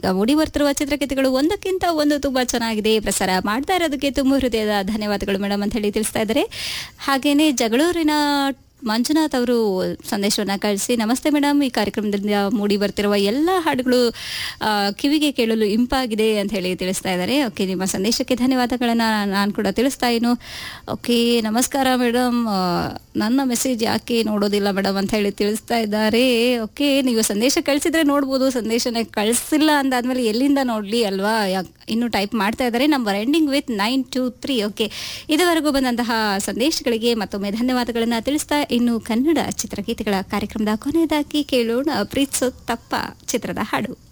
ಈಗ ಮೂಡಿ ಬರ್ತಿರುವ ಚಿತ್ರಗೀತೆಗಳು ಒಂದಕ್ಕಿಂತ ಒಂದು ತುಂಬಾ ಚೆನ್ನಾಗಿದೆ ಪ್ರಸಾರ ಮಾಡ್ತಾ ಇರೋದಕ್ಕೆ ತುಂಬ ಹೃದಯದ ಧನ್ಯವಾದಗಳು ಮೇಡಮ್ ಅಂತ ಹೇಳಿ ತಿಳಿಸ್ತಾ ಇದ್ದಾರೆ ಹಾಗೇನೆ ಜಗಳೂರಿನ ಮಂಜುನಾಥ್ ಅವರು ಸಂದೇಶವನ್ನ ಕಳಿಸಿ ನಮಸ್ತೆ ಮೇಡಮ್ ಈ ಕಾರ್ಯಕ್ರಮದಿಂದ ಮೂಡಿ ಬರ್ತಿರುವ ಎಲ್ಲ ಹಾಡುಗಳು ಆ, ಕಿವಿಗೆ ಕೇಳಲು ಇಂಪಾಗಿದೆ ಅಂತ ಹೇಳಿ ತಿಳಿಸ್ತಾ ಇದ್ದಾರೆ ಓಕೆ ನಿಮ್ಮ ಸಂದೇಶಕ್ಕೆ ಧನ್ಯವಾದಗಳನ್ನ ನಾನು ಕೂಡ ತಿಳಿಸ್ತಾ ಇನ್ನು ಓಕೆ ನಮಸ್ಕಾರ ಮೇಡಮ್ ನನ್ನ ಮೆಸೇಜ್ ಯಾಕೆ ನೋಡೋದಿಲ್ಲ ಮೇಡಮ್ ಅಂತ ಹೇಳಿ ತಿಳಿಸ್ತಾ ಇದ್ದಾರೆ ಓಕೆ ನೀವು ಸಂದೇಶ ಕಳಿಸಿದ್ರೆ ನೋಡ್ಬೋದು ಸಂದೇಶನ ಕಳಿಸಿಲ್ಲ ಅಂದಾದ್ಮೇಲೆ ಎಲ್ಲಿಂದ ನೋಡ್ಲಿ ಅಲ್ವಾ ಯಾಕ್- ಇನ್ನು ಟೈಪ್ ಮಾಡ್ತಾ ಇದ್ದಾರೆ number ending with nine two three okay ಇದುವರೆಗೂ ಬಂದಂತಹ ಸಂದೇಶಗಳಿಗೆ ಮತ್ತೊಮ್ಮೆ ಧನ್ಯವಾದಗಳನ್ನ ತಿಳಿಸ್ತಾ ಇನ್ನು ಕನ್ನಡ ಚಿತ್ರಗೀತೆಗಳ ಕಾರ್ಯಕ್ರಮದ ಕೊನೆಯದಾಗಿ ಕೇಳೋಣ ಪ್ರೀತ್ಸೋ ತಪ್ಪ ಚಿತ್ರದ ಹಾಡು